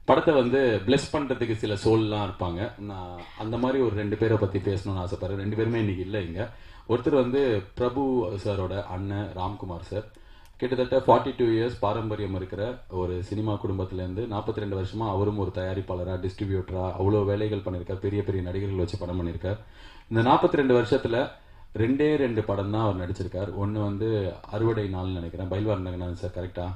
படத்தை வந்து பிளெஸ் பண்றதுக்கு சில சோல்லாம் இருப்பாங்க நான் அந்த மாதிரி ஒரு ரெண்டு பேரை பத்தி பேசணும்னு ஆசைப்படுறேன் ரெண்டு பேருமே இன்னைக்கு இல்லை இங்க ஒருத்தர் வந்து பிரபு சாரோட அண்ணன் ராம்குமார் சார் கிட்டத்தட்ட ஃபார்ட்டி டூ இயர்ஸ் பாரம்பரியம் இருக்கிற ஒரு சினிமா குடும்பத்திலேருந்து நாற்பத்தி ரெண்டு வருஷமா அவரும் ஒரு தயாரிப்பாளராக டிஸ்ட்ரிபியூட்டரா அவ்வளோ வேலைகள் பண்ணியிருக்கார் பெரிய பெரிய நடிகர்கள் வச்சு படம் பண்ணியிருக்கார் இந்த நாற்பத்தி ரெண்டு வருஷத்துல ரெண்டே ரெண்டு படம் தான் அவர் நடிச்சிருக்கார் ஒன்று வந்து அறுவடை நாள்னு நினைக்கிறேன் பைல்வான் ரங்கநாதன் சார் கரெக்டா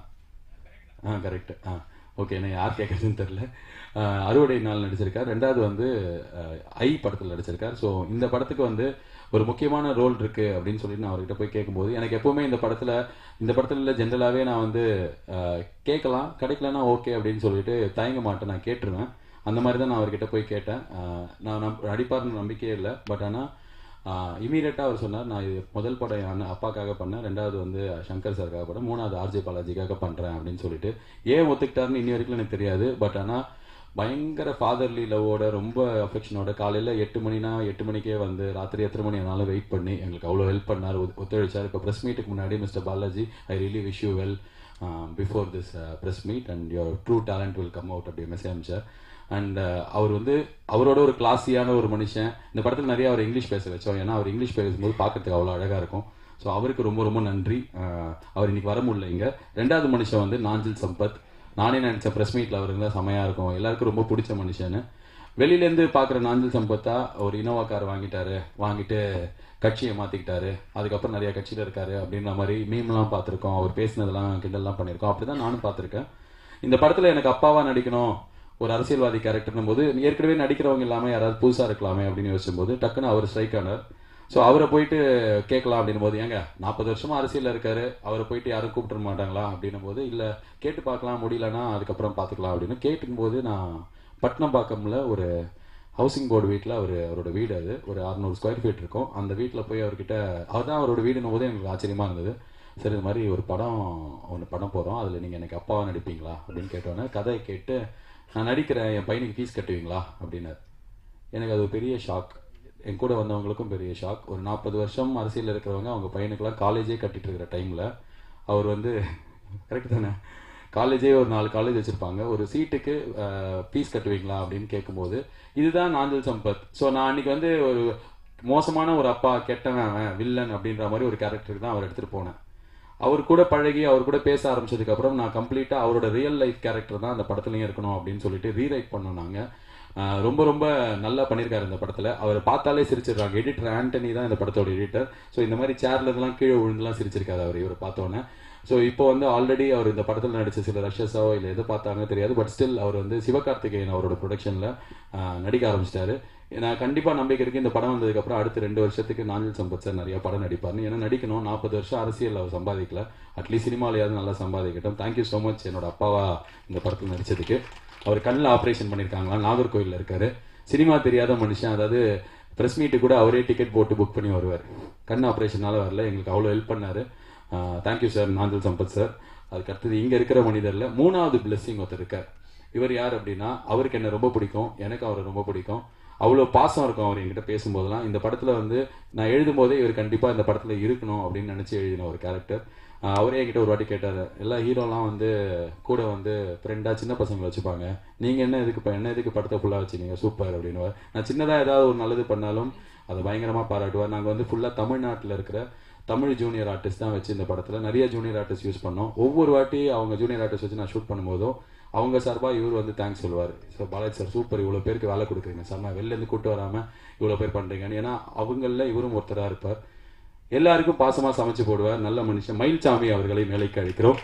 ஆ கரெக்ட் ஆ ஓகே என்ன யார் கேட்குறதுன்னு தெரில அறுவடை நாள் நடிச்சிருக்கார் ரெண்டாவது வந்து அஹ், ஐ படத்தில் நடிச்சிருக்கார் ஸோ இந்த படத்துக்கு வந்து ஒரு முக்கியமான ரோல் இருக்கு அப்படின்னு சொல்லி நான் அவர்கிட்ட போய் கேட்கும்போது எனக்கு எப்பவுமே இந்த படத்துல இந்த படத்துல ஜென்ரலாகவே நான் வந்து அஹ், கேட்கலாம் கிடைக்கலன்னா ஓகே அப்படின்னு சொல்லிட்டு தயங்க மாட்டேன் நான் கேட்டுருவேன் அந்த மாதிரி தான் நான் அவர்கிட்ட போய் கேட்டேன் அஹ், நான் நம் நடிப்பார்னு நம்பிக்கையே இல்லை பட் ஆனால் இமீடியட்டாக அவர் சொன்னார் நான் இது முதல் படம் என் அண்ணன் அப்பாக்காக பண்ணேன் ரெண்டாவது வந்து சங்கர் சாருக்காக படம் மூணாவது ஆர்ஜே பாலாஜிக்காக பண்ணுறேன் அப்படின்னு சொல்லிட்டு ஏன் ஒத்துக்கிட்டாருன்னு இன்னி வரைக்கும் எனக்கு தெரியாது பட் ஆனால் பயங்கர ஃபாதர்லி லவ்வோட ரொம்ப அஃபெக்ஷனோட காலையில் எட்டு மணினா எட்டு மணிக்கே வந்து ராத்திரி எத்தனை மணி ஆனாலும் வெயிட் பண்ணி எங்களுக்கு அவ்வளோ ஹெல்ப் பண்ணார் ஒத்து- ஒத்துழைச்சார் இப்போ ப்ரெஸ் மீட்டுக்கு முன்னாடி mister Balaji I really wish you well before this press meet and your true talent will come out அப்படி மெசேஜ் அமிச்சார் அண்ட் அவர் வந்து அவரோட ஒரு கிளாஸியான ஒரு மனுஷன் இந்த படத்தில் நிறைய அவர் இங்கிலீஷ் பேச வச்சோம் ஏன்னா அவர் இங்கிலீஷ் பேசும்போது பார்க்கறதுக்கு அவ்வளோ அழகாக இருக்கும் ஸோ அவருக்கு ரொம்ப ரொம்ப நன்றி அஹ், அவர் இன்னைக்கு வர முடியல இங்க ரெண்டாவது மனுஷன் வந்து நாஞ்சில் சம்பத் நானே நினைச்சேன் ப்ரெஸ் மீட்டில் அவர் இருந்தால் செமையாக இருக்கும் எல்லாருக்கும் ரொம்ப பிடிச்ச மனுஷன்னு வெளியிலேருந்து பார்க்குற நாஞ்சில் சம்பத்தா ஒரு இனோவா கார் வாங்கிட்டாரு வாங்கிட்டு கட்சியை மாற்றிக்கிட்டாரு அதுக்கப்புறம் நிறைய கட்சியில் இருக்காரு அப்படின்ற மாதிரி மீம்லாம் பார்த்துருக்கோம் அவர் பேசினதெல்லாம் கிண்டல்லாம் பண்ணியிருக்கோம் அப்படி தான் நானும் பார்த்துருக்கேன் இந்த படத்தில் எனக்கு அப்பாவா நடிக்கணும் ஒரு அரசியல்வாதி கேரக்டர்னும் போது ஏற்கனவே நடிக்கிறவங்க இல்லாமல் யாராவது புதுசாக இருக்கலாமே அப்படின்னு யோசிச்சும்போது டக்குன்னு அவர் ஸ்ட்ரைக் ஆனார் ஸோ அவரை போயிட்டு கேட்கலாம் அப்படின்னும் போது ஏங்க நாற்பது வருஷமா அரசியலில் இருக்காரு அவரை போயிட்டு யாரும் கூப்பிட்டுற மாட்டாங்களா அப்படின்னும் போது இல்லை கேட்டு பார்க்கலாம் முடியலன்னா அதுக்கப்புறம் பார்த்துக்கலாம் அப்படின்னு கேட்டுக்கும்போது நான் பட்னம்பாக்கம்ல ஒரு ஹவுசிங் போர்டு வீட்டில் அவர் அவரோட வீடு அது ஒரு அறுநூறு ஸ்கொயர் ஃபீட் இருக்கும் அந்த வீட்டில் போய் அவர்கிட்ட அவர் தான் அவரோட வீடுன்னும் போது எனக்கு ஆச்சரியமா இருந்தது சரி இந்த மாதிரி ஒரு படம் ஒன்று படம் போகிறோம் அதில் நீங்கள் எனக்கு அப்பாவா நடிப்பீங்களா அப்படின்னு கேட்டோன்னே கதையை கேட்டு நான் நடிக்கிறேன் என் பையனுக்கு ஃபீஸ் கட்டுவீங்களா அப்படின்னாரு எனக்கு அது ஒரு பெரிய ஷாக் என் கூட வந்தவங்களுக்கும் பெரிய ஷாக் ஒரு நாற்பது வருஷம் அரசியலில் இருக்கிறவங்க அவங்க பையனுக்கெல்லாம் காலேஜே கட்டிட்டு இருக்கிற டைமில் அவர் வந்து கரெக்ட் தானே காலேஜே ஒரு நாலு காலேஜ் வச்சிருப்பாங்க ஒரு சீட்டுக்கு ஃபீஸ் கட்டுவீங்களா அப்படின்னு கேட்கும்போது இதுதான் நாஞ்சல் சம்பத் ஸோ நான் அன்னைக்கு வந்து ஒரு மோசமான ஒரு அப்பா கெட்டவன் அவன் வில்லன் அப்படின்ற மாதிரி ஒரு கேரக்டருக்கு தான் அவர் எடுத்துட்டு போனேன் அவர் கூட பழகி அவர் கூட பேச ஆரம்பிச்சதுக்கு அப்புறம் நான் கம்ப்ளீட்டா அவரோட ரியல் லைஃப் கேரக்டர் தான் அந்த படத்துலயும் இருக்கணும் அப்படின்னு சொல்லிட்டு ரீரைட் பண்ணோம் நாங்க ஆஹ் ரொம்ப ரொம்ப நல்லா பண்ணியிருக்காரு இந்த படத்துல அவர் பார்த்தாலே சிரிச்சிடுறாங்க எடிட்டர் ஆண்டனி தான் இந்த படத்தோட எடிட்டர் ஸோ இந்த மாதிரி சேர்ல இதெல்லாம் கீழே விழுந்துலாம் சிரிச்சிருக்காரு அவர் இவர் பார்த்தோன்னே ஸோ இப்போ வந்து ஆல்ரெடி அவர் இந்த படத்தில் நடிச்ச சில ரஷஸோ இல்லை எதை பார்த்தாங்க தெரியாது பட் ஸ்டில் அவர் வந்து சிவகார்த்திகேயன் அவரோட ப்ரொடக்ஷனில் நடிக்க ஆரம்பிச்சிட்டாரு நான் கண்டிப்பாக நம்பிக்கை இருக்கு இந்த படம் வந்ததுக்கப்புறம் அடுத்த ரெண்டு வருஷத்துக்கு நாஞ்சில் சம்பத் சார் நிறைய படம் நடிப்பார்னு ஏன்னா நடிக்கணும் நாற்பது வருஷம் அரசியல் அவர் சம்பாதிக்கல அட்லீஸ்ட் சினிமாலையாவது நல்லா சம்பாதிக்கட்டும் தேங்க்யூ ஸோ மச் என்னோட அப்பாவா இந்த படத்தில் நடிச்சதுக்கு அவர் கண்ணில் ஆப்ரேஷன் பண்ணியிருக்காங்களா நாகர்கோயிலில் இருக்காரு சினிமா தெரியாத மனுஷன் அதாவது ப்ரெஸ் மீட்டு கூட அவரே டிக்கெட் போட்டு புக் பண்ணி வருவார் கண் ஆப்ரேஷனால வரல எங்களுக்கு அவ்வளோ ஹெல்ப் பண்ணாரு thank you sir Nanjil Sampath sir அதுக்கு அடுத்தது இங்க இருக்கிற மனிதர்ல மூணாவது பிளெஸ்ஸிங் ஒருத்தர் இருக்கார் இவர் யார் அப்படின்னா அவருக்கு என்ன ரொம்ப பிடிக்கும் எனக்கு அவரை ரொம்ப பிடிக்கும் அவ்வளோ பாசம் இருக்கும் அவர் என்கிட்ட பேசும்போதெல்லாம் இந்த படத்துல வந்து நான் எழுதும் போதே இவர் கண்டிப்பா இந்த படத்துல இருக்கணும் அப்படின்னு நினைச்சு எழுதின ஒரு கேரக்டர் அவரே என்கிட்ட ஒரு வாட்டி கேட்டாரு எல்லா ஹீரோலாம் வந்து கூட வந்து ஃப்ரெண்டா சின்ன பசங்களை வச்சுப்பாங்க நீங்க என்ன இதுக்கு ப- என்ன இதுக்கு படத்தை ஃபுல்லா வச்சுனீங்க சூப்பர் அப்படின்னு நான் சின்னதா ஏதாவது ஒரு நல்லது பண்ணாலும் அதை பயங்கரமா பாராட்டுவார் நாங்க வந்து ஃபுல்லா தமிழ்நாட்டுல இருக்கிற தமிழ் ஜூனியர் ஆர்டிஸ்ட் தான் வச்சு இந்த படத்துல நிறைய ஜூனியர் ஆர்டிஸ்ட் யூஸ் பண்ணோம் ஒவ்வொரு வாட்டி அவங்க ஜூனியர் ஆர்டிஸ்ட் வச்சு நான் ஷூட் பண்ணும்போதும் அவங்க சார்பா இவர் வந்து தேங்க்ஸ் சொல்லுவார் ஸோ பாலாஜி சார் சூப்பர் இவ்வளோ பேருக்கு வேலை கொடுக்குறீங்க சார் நான் வெளில இருந்து கூட்டு வராம இவ்வளோ பேர் பண்றீங்கன்னு ஏன்னா அவங்கள இவரும் ஒருத்தரா இருப்பார் எல்லாருக்கும் பாசமா சமைச்சு போடுவார் நல்ல மனுஷன் மயில்சாமி அவர்களை மேலைக்கு அழைக்கிறோம்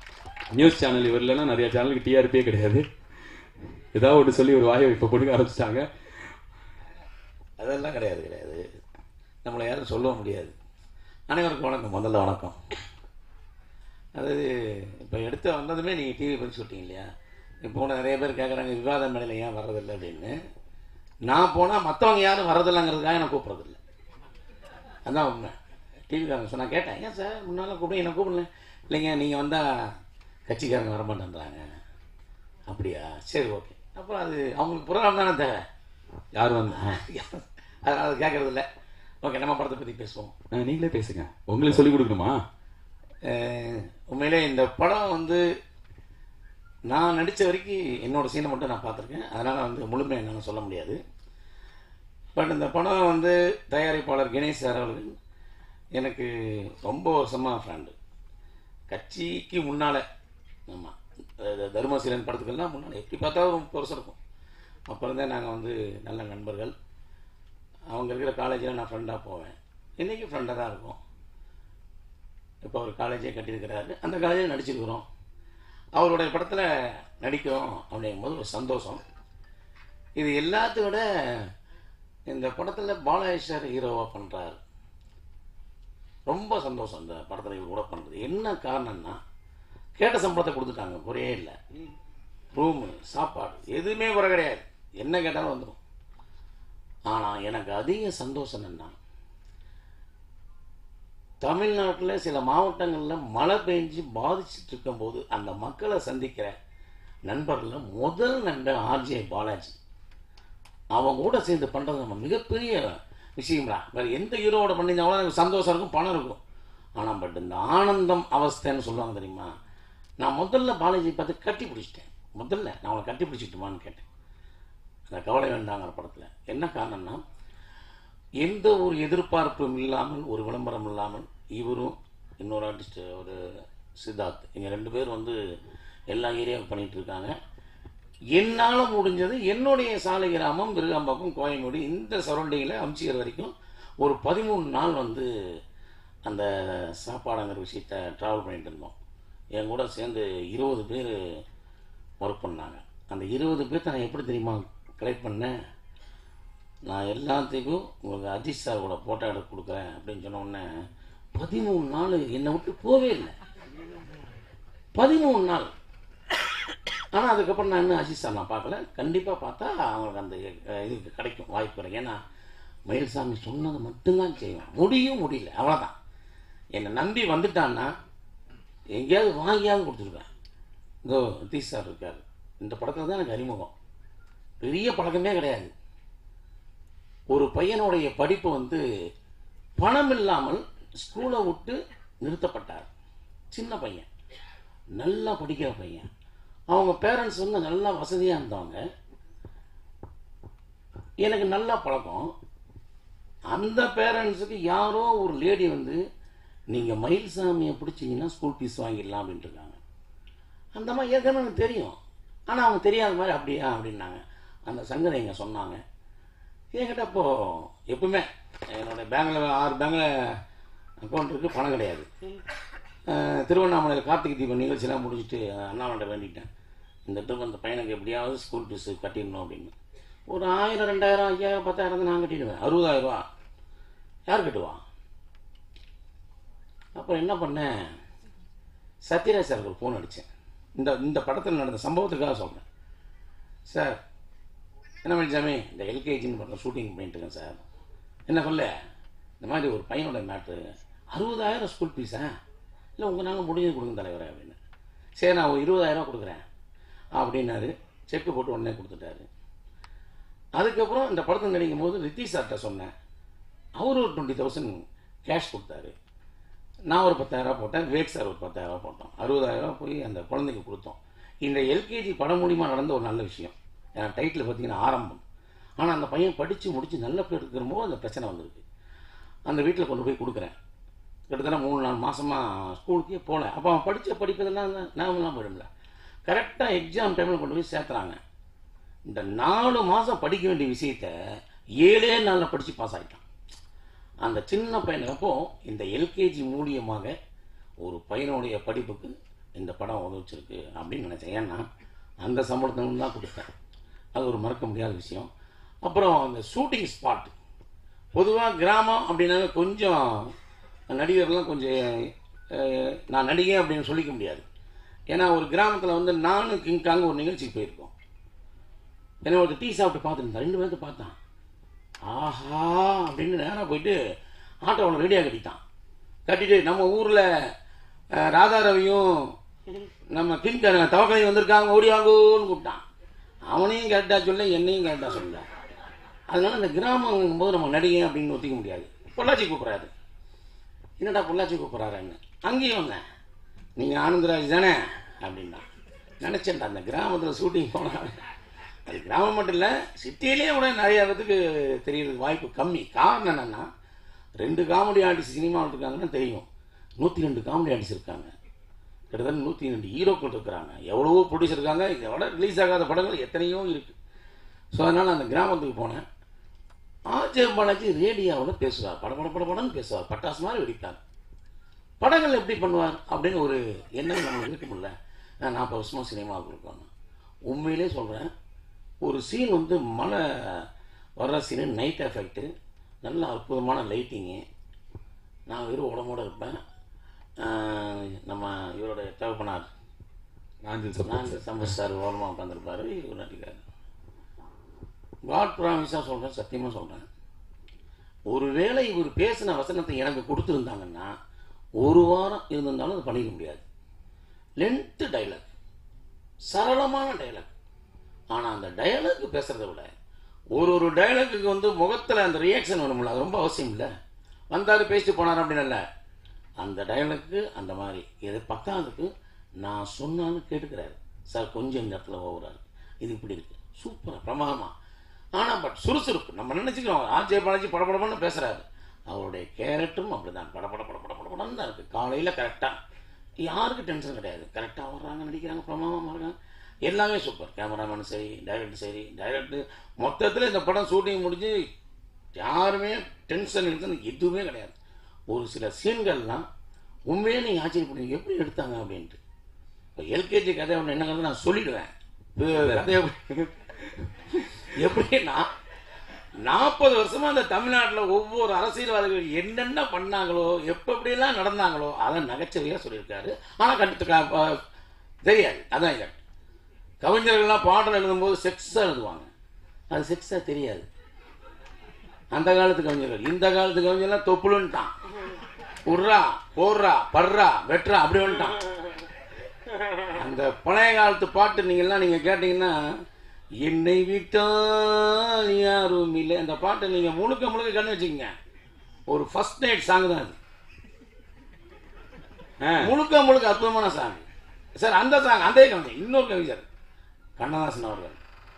நியூஸ் சேனல் இவர் இல்லைன்னா நிறைய சேனலுக்கு டிஆர்பியே கிடையாது ஏதாவது ஒன்று சொல்லி ஒரு வாயை இப்போ கொடுக்க ஆரம்பிச்சிட்டாங்க அதெல்லாம் கிடையாது கிடையாது நம்மளை யாரும் சொல்ல முடியாது அனைவருக்கும் வணக்கம் முதல்ல வணக்கம் அதாவது இப்போ எடுத்து வந்ததுமே நீங்கள் டிவி பற்றி சொல்லிட்டீங்க இல்லையா இப்போ கூட நிறைய பேர் கேட்குறாங்க விவாத மேடையில் ஏன் வர்றதில்லை அப்படின்னு நான் போனால் மற்றவங்க யாரும் வர்றதில்லைங்கிறதுக்காக நான் கூப்பிட்றதில்ல அதான் உண்மை டிவிக்காரங்க சொன்னா கேட்டேன் ஏன் சார் முன்னால் கூப்பிட்டு என்ன கூப்பிடல இல்லைங்க நீங்கள் வந்தால் கட்சிக்காரங்க வரமாட்டேன்றாங்க அப்படியா சரி ஓகே அப்புறம் அது அவங்களுக்கு புரோகிராம் தானே தேவை யார் வந்து ஆ. அதனால் அது கேட்கறது இல்லை ஓகே நம்ம படத்தை பற்றி பேசுவோம் ஆ, நீங்களே பேசுங்க உங்களுக்கு சொல்லி கொடுக்கணுமா அஹ் உண்மையிலே இந்த படம் வந்து நான் நடித்த வரைக்கும் என்னோட சீனை மட்டும் நான் பார்த்துருக்கேன் அதனால் வந்து முழுமையாக என்னால் சொல்ல முடியாது பட் இந்த படம் வந்து தயாரிப்பாளர் கணேஷ் சார் அவர்கள் எனக்கு ரொம்ப வருஷமாக ஃப்ரெண்டு கட்சிக்கு முன்னால் ஆமாம் தர்மசீலன் படத்துக்கெல்லாம் முன்னால் எப்படி பார்த்தாலும் ஒரு முப்பது வருஷம் இருக்கும் அப்போ இருந்தே நாங்கள் வந்து நல்ல நண்பர்கள் அவங்க இருக்கிற காலேஜில் நான் ஃப்ரெண்டாக போவேன் இன்றைக்கி ஃப்ரெண்டாக தான் இருக்கும் இப்போ அவர் காலேஜே கட்டியிருக்கிறாரு அந்த காலேஜில் நடிச்சிருக்கிறோம் அவருடைய படத்தில் நடிக்கிறோம் அப்படிங்கும்போது ஒரு சந்தோஷம் இது எல்லாத்தையும் விட இந்த படத்தில் பாலகிருஷ்ணர் ஹீரோவாக பண்ணுறாரு ரொம்ப சந்தோஷம் இந்த படத்தில் இவர் கூட பண்ணுறது என்ன காரணம்னா கேட்ட சம்பளத்தை கொடுத்துட்டாங்க குறையே இல்லை ரூமு சாப்பாடு எதுவுமே குறை கிடையாது என்ன கேட்டாலும் வந்துடும் ஆனால் எனக்கு அதிக சந்தோஷம் என்னன்னா தமிழ்நாட்டில் சில மாவட்டங்களில் மழை பெஞ்சு பாதிச்சுட்டு இருக்கும்போது அந்த மக்களை சந்திக்கிற நண்பர்களில் முதல் நண்பர் ஆர்ஜே பாலாஜி அவங்க கூட சேர்ந்து பண்ணுறது நம்ம மிகப்பெரிய விஷயம்டா வேறு எந்த ஹீரோவோட பண்ணியிருந்தாலும் எனக்கு சந்தோஷம் இருக்கும் பணம் இருக்கும் ஆனால் பட் இந்த ஆனந்தம் அவஸ்தைன்னு சொல்லுவாங்க தெரியுமா நான் முதல்ல பாலாஜி பார்த்து கட்டி பிடிச்சிட்டேன் முதல்ல நான் அவளை கட்டி பிடிச்சிட்டுமான்னு கேட்டேன் அந்த கவலை வேண்டாங்கிற படத்தில் என்ன காரணம்னா எந்த ஒரு எதிர்பார்ப்பும் இல்லாமல் ஒரு விளம்பரம் இல்லாமல் இவரும் இன்னொரு ஆர்டிஸ்ட் ஒரு சித்தார்த் இவங்க ரெண்டு பேரும் வந்து எல்லா ஏரியாவும் பண்ணிகிட்டு இருக்காங்க என்னால் முடிஞ்சது என்னுடைய சாலை கிராமம் விருகாம்பாக்கம் கோயம்பேடு இந்த சரௌண்டிங்கில் அம்சியர் வரைக்கும் ஒரு பதிமூணு நாள் வந்து அந்த சாப்பாடுங்கிற விஷயத்த ட்ராவல் பண்ணிட்டு இருந்தோம் என் கூட சேர்ந்து இருபது பேர் ஒர்க் பண்ணாங்க அந்த இருபது பேர்த்த நான் எப்படி தெரியுமா கலெக்ட் பண்ணேன் நான் எல்லாத்துக்கும் உங்களுக்கு அஜித் சார் கூட ஃபோட்டோ எடுத்து கொடுக்குறேன் அப்படின்னு சொன்ன உடனே பதிமூணு நாள் என்னை விட்டு போவே இல்லை பதிமூணு நாள் ஆனால் அதுக்கப்புறம் நான் இன்னும் அஜித் சார் நான் பார்க்கல கண்டிப்பாக பார்த்தா அவங்களுக்கு அந்த அஹ், இது கிடைக்கும் வாய்ப்பு கிடைக்கும் ஏன்னா மயில்சாமி சொன்னது மட்டும்தான் செய்வேன் முடியும் முடியல அவ்வளோதான் என்னை நம்பி வந்துட்டான்னா எங்கேயாவது வாங்கியாவது கொடுத்துருவேன் இதோ நிதிஷ் சார் இருக்கார் இந்த படத்தில் தான் எனக்கு அறிமுகம் பெரிய பழக்கமே கிடையாது ஒரு பையனுடைய படிப்பு வந்து பணம் இல்லாமல் ஸ்கூலை விட்டு நிறுத்தப்பட்டார் சின்ன பையன் நல்லா படிக்கிற பையன் அவங்க பேரண்ட்ஸ் வந்து நல்லா வசதியாக இருந்தவங்க எனக்கு நல்லா பழக்கம் அந்த பேரண்ட்ஸுக்கு யாரோ ஒரு லேடி வந்து நீங்கள் மயில்சாமியை பிடிச்சிங்கன்னா ஸ்கூல் ஃபீஸ் வாங்கிடலாம் அப்படின்ட்டு இருக்காங்க அந்த மாதிரி ஏற்கனவே எனக்கு தெரியும் ஆனால் அவங்க தெரியாத மாதிரி அப்படியா அப்படின்னாங்க அந்த சங்கதை இங்கே சொன்னாங்க என்கிட்ட அப்போது எப்பவுமே என்னோட பேங்கில் ஆறு பேங்கில் அக்கௌண்ட் இருக்குது பணம் கிடையாது அஹ், திருவண்ணாமலையில் கார்த்திகை தீபம் நிகழ்ச்சியெல்லாம் முடிச்சுட்டு அண்ணாவன்ட்ட வேண்டிட்டேன் இந்த ட்ரிப் அந்த பையனுக்கு எப்படியாவது ஸ்கூல் ஃபீஸு கட்டிடணும் அப்படின்னு ஒரு ஆயிரம் ரெண்டாயிரம் ஐயாயிரம் பத்தாயிரம் நான் கட்டிடுவேன் அறுபதாயிரம் ரூபா யார் கட்டுவா அப்புறம் என்ன பண்ணேன் சத்யராஜ் சாருக்கு ஒரு ஃபோன் அடித்தேன் இந்த இந்த படத்தில் நடந்த சம்பவத்துக்காக சொல்கிறேன் சார் என்ன மணிச்சாமி இந்த எல்கேஜின்னு பண்ணுற ஷூட்டிங் பண்ணிட்டு இருக்கேன் சார் என்ன சொல்ல இந்த மாதிரி ஒரு பையனோட மேட்ரு அறுபதாயிரம் ஸ்கூல் ஃபீஸா இல்லை உங்கள் நாங்கள் முடிஞ்சது கொடுங்க தலைவரே அப்படின்னு சரி நான் ஒரு இருபதாயிரம் கொடுக்குறேன் அப்படின்னாரு செக்கு போட்டு உடனே கொடுத்துட்டாரு அதுக்கப்புறம் இந்த படத்தை நடிக்கும் போது ரித்தீஷ் சார்கிட்ட சொன்னேன் அவர் ஒரு டுவெண்ட்டி தௌசண்ட் கேஷ் கொடுத்தாரு நான் ஒரு பத்தாயிரரூபா போட்டேன் விவேக் சார் ஒரு பத்தாயிரரூபா போட்டோம் அறுபதாயிரரூபா போய் அந்த குழந்தைக்கு கொடுத்தோம் இந்த எல்கேஜி படம் மூலியமா நடந்த ஒரு நல்ல விஷயம் ஏன்னா டைட்டில் பார்த்தீங்கன்னா ஆரம்பம் ஆனால் அந்த பையன் படித்து முடித்து நல்ல பேர் இருக்கிறபோது அந்த பிரச்சனை வந்திருக்கு அந்த வீட்டில் கொண்டு போய் கொடுக்குறேன் கிட்டத்தட்ட மூணு நாலு மாசமாக ஸ்கூலுக்கே போகல அப்போ அவன் படித்த படிப்பதெல்லாம் ஞாபகம்லாம் போயிடும்ல கரெக்டாக எக்ஸாம் டைமில் கொண்டு போய் சேர்த்துறாங்க இந்த நாலு மாதம் படிக்க வேண்டிய விஷயத்த ஏழே நாளில் படித்து பாஸ் ஆகிட்டான் அந்த சின்ன பையனுக்கப்போ இந்த எல்கேஜி மூலியமாக ஒரு பையனுடைய படிப்புக்கு இந்த படம் உதவிச்சிருக்கு அப்படின்னு நினச்சேன் ஏன்னா அந்த சம்பளத்தை தான் கொடுத்தேன் அது ஒரு மறக்க முடியாத விஷயம் அப்புறம் அந்த ஷூட்டிங் ஸ்பாட் பொதுவாக கிராமம் அப்படின்னாவே கொஞ்சம் நடிகர்லாம் கொஞ்சம் அஹ், நான் நடிகை அப்படின்னு சொல்லிக்க முடியாது ஏன்னா ஒரு கிராமத்தில் வந்து நானும் கிங்காங்க ஒரு நிகழ்ச்சிக்கு போயிருக்கோம் என்ன ஒரு டீ சாப்பிட்டு பார்த்துருந்தேன் ரெண்டு பேர்த்த பார்த்தான் ஆஹா அப்படின்னு நேராக போயிட்டு ஆட்டோவில் ரெடியாக கட்டிட்டான் கட்டிட்டு நம்ம ஊரில் ராதா ரவியும் நம்ம கிங் தவக்கலை வந்திருக்காங்க ஓடி வாங்கோன்னு கூப்பிட்டான் அவனையும் கேட்டா சொல்ல என்னையும் கேட்டா சொல்ல அதனால இந்த கிராமம் போது நம்ம நடிகை அப்படின்னு ஒத்திக்க முடியாது பொள்ளாச்சி கூப்பிட்றாரு என்னடா பொள்ளாச்சி கூப்பிட்றாருன்னு அங்கேயும் வந்தேன் நீங்கள் ஆனந்தராஜ் தானே அப்படின்னா நினச்சேன்டா அந்த கிராமத்தில் ஷூட்டிங் போனால் அது கிராமம் மட்டும் இல்லை சிட்டியிலேயே கூட நிறைய இடத்துக்கு தெரியறதுக்கு வாய்ப்பு கம்மி காரணம் என்னென்னா ரெண்டு காமெடி ஆர்டிஸ்ட் சினிமாவில் இருக்காங்கன்னா தெரியும் நூற்றி ரெண்டு காமெடி ஆர்டிஸ்ட் இருக்காங்க கிட்டத்தட்ட நூற்றி ரெண்டு ஹீரோக்கள் இருக்கிறாங்க எவ்வளவோ ப்ரொடியூசர் இருக்காங்க இதை விட ரிலீஸ் ஆகாத படங்கள் எத்தனையோ இருக்குது ஸோ அதனால் அந்த கிராமத்துக்கு போனேன் ஆர்ஜே பாலாஜி ரேடியோவில் பேசுவார் பட பட பட படம்னு பேசுவார் பட்டாசு மாதிரி வெடிப்பார் படங்கள் எப்படி பண்ணுவார் அப்படின்னு ஒரு எண்ணம் நம்மளுக்கு இருக்குமில்ல நான் நாற்பது வருஷமாக சினிமாவுக்கு இருக்கோம் உண்மையிலே சொல்கிறேன் ஒரு சீன் வந்து மழை வர்ற சீனு நைட் எஃபெக்ட்டு நல்ல அற்புதமான லைட்டிங்கு நான் வெறும் உடம்போட இருப்பேன் ஆஹ் நம்ம இவரோட தகப்பனார் நாஞ்சில் சப்போர்ட் நான் சம்பத் சார் ஓரமாக உட்காந்துருப்பாரு இவர் நடிக்காரு காட் ப்ராமிஸாக சொல்கிறேன் சத்தியமாக சொல்கிறேன் ஒருவேளை இவர் பேசின வசனத்தை எனக்கு கொடுத்துருந்தாங்கன்னா ஒரு வாரம் இருந்திருந்தாலும் அது பண்ணிக்க முடியாது லென்த்து டைலாக் சரளமான டைலாக் ஆனால் அந்த டைலாக் பேசுகிறத விட ஒரு ஒரு டைலாக்குக்கு வந்து முகத்தில் அந்த ரியாக்ஷன் வேணும்ல அது ரொம்ப அவசியம் இல்லை வந்தார் பேசிட்டு போனார் அப்படின்னு இல்லை அந்த டைலாக்கு அந்த மாதிரி இது பத்தாவதுக்கு நான் சொன்னாலும் கேட்டுக்கிறாரு சார் கொஞ்சம் இந்த இடத்துல ஓவராரு இது இப்படி இருக்கு சூப்பராக பிரமாதமாக ஆனால் பட் சுறுசுறுப்பு நம்ம நினச்சிக்கிறோம் ஆர்ஜே பாலாஜி படபடபடன்னு பேசுகிறாரு அவருடைய கேரக்டரும் அப்படி தான் படபட படபட படபடன்னு தான் இருக்குது காலையில் கரெக்டாக யாருக்கு டென்ஷன் கிடையாது கரெக்டாக வர்றாங்க நடிக்கிறாங்க பிரமாதமாக இருக்காங்க எல்லாமே சூப்பர் கேமராமேன் சரி டைரக்டர் சரி டைரக்டர் மொத்தத்தில் இந்த படம் ஷூட்டிங் முடிஞ்சு யாருமே டென்ஷன் எடுத்து எதுவுமே கிடையாது ஒரு சில சீன்கள்லாம் உண்மையே நீங்கள் ஆச்சரியப்படுவீங்க எப்படி எடுத்தாங்க அப்படின்ட்டு இப்போ எல்கேஜி கதை ஒன்று என்னங்கிறது நான் சொல்லிடுவேன் இது கதை எப்படி- எப்படின்னா நாற்பது வருஷமா அந்த தமிழ்நாட்டில் ஒவ்வொரு அரசியல்வாதிகள் என்னென்ன பண்ணாங்களோ எப்ப எப்படியெல்லாம் நடந்தாங்களோ அதை நகைச்சுவையாக சொல்லியிருக்காரு ஆனால் கண்டு தெரியாது அதான் இல்லை கவிஞர்கள்லாம் பாடல் எழுதும்போது செக்ஸாக எழுதுவாங்க அது செக்ஸாக தெரியாது அந்த காலத்து கவிஞர்கள் இந்த காலத்து கவிஞர்லாம் தொப்புளுன்ட்டான் உர்றா போடுறா படுறா வெட்டுறா அப்படி வந்துட்டான் அந்த பழைய காலத்து பாட்டு நீங்கள்லாம் நீங்கள் கேட்டிங்கன்னா என்னை விட்டால் யாரும் இல்லை அந்த பாட்டை நீங்கள் முழுக்க முழுக்க கண்ணு வச்சுக்கோங்க ஒரு ஃபர்ஸ்ட் நைட் சாங் தான் அது முழுக்க முழுக்க அற்புதமான சாங் சார் அந்த சாங் அதே கவிஞர் இன்னொரு கவிஞர் கண்ணதாசன் அவர்கள்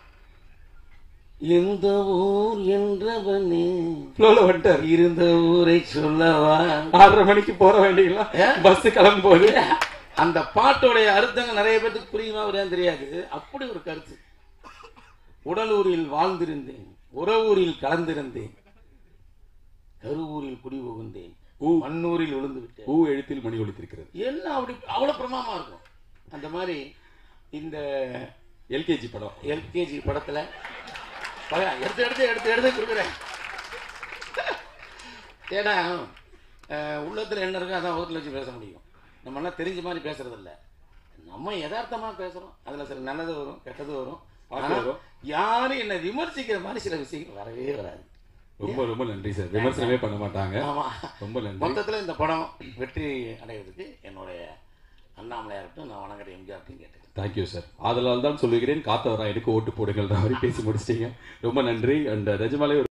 எந்த ஊர் என்றவனே ஃப்ளோவில் வந்துட்டார் இருந்த ஊரை சொல்லவா ஆறரை மணிக்கு போற வேண்டியங்களா ஏ? பஸ் கிளம்பும் போது அந்த பாட்டோடைய அர்த்தங்கள் நிறைய பேருக்கு புரியுமா வரையான்னு தெரியாது அப்படி ஒரு கருத்து உடலூரில் வாழ்ந்திருந்தேன் உறவூரில் கலந்திருந்தேன் கருவூரில் குடி புகுந்தேன் மண்ணூரில் விழுந்து விட்டேன் பூ எழுத்தில் மணி ஒலித்திருக்கிறது எல்லாம் அப்படி அவ்வளவு பிரமாமா இருக்கும் அந்த மாதிரி இந்த எல்கேஜி படம் எல்கேஜி படத்துல பழைய- எடுத்து எடுத்து எடுத்து எடுத்து கொடுக்குறேன் ஏன்னா அஹ், உள்ளத்துல என்ன இருக்கோ அதான் ஊரில் வச்சு பேச முடியும் நம்ம எல்லாம் தெரிஞ்ச மாதிரி பேசுறது இல்ல நம்ம யதார்த்தமா பேசுறோம் அதுல சில நல்லது வரும் கெட்டது வரும் பாட்டு ஆனா, வரும். யாரும் என்ன விமர்சிக்கிற மாதிரி சில விஷயங்கள் வரவே வராது ரொம்ப ரொம்ப நன்றி சார் விமர்சனமே பண்ண மாட்டாங்க ஆமா ரொம்ப நன்றி மொத்தத்துல இந்த படம் வெற்றி அடைகிறதுக்கு என்னுடைய அண்ணாமலையார்ட்டும் நான் வணங்குற எம்ஜிஆர்ட்டும் கேட்டுக்கிறேன் தேங்க்யூ சார் அதனால தான் சொல்லுகிறேன் காத்தவராயனுக்கு ஓட்டு போடுங்கள் மாதிரி பேசி முடிச்சிட்டீங்க ரொம்ப நன்றி அண்ட் நிஜமாலே ஒரு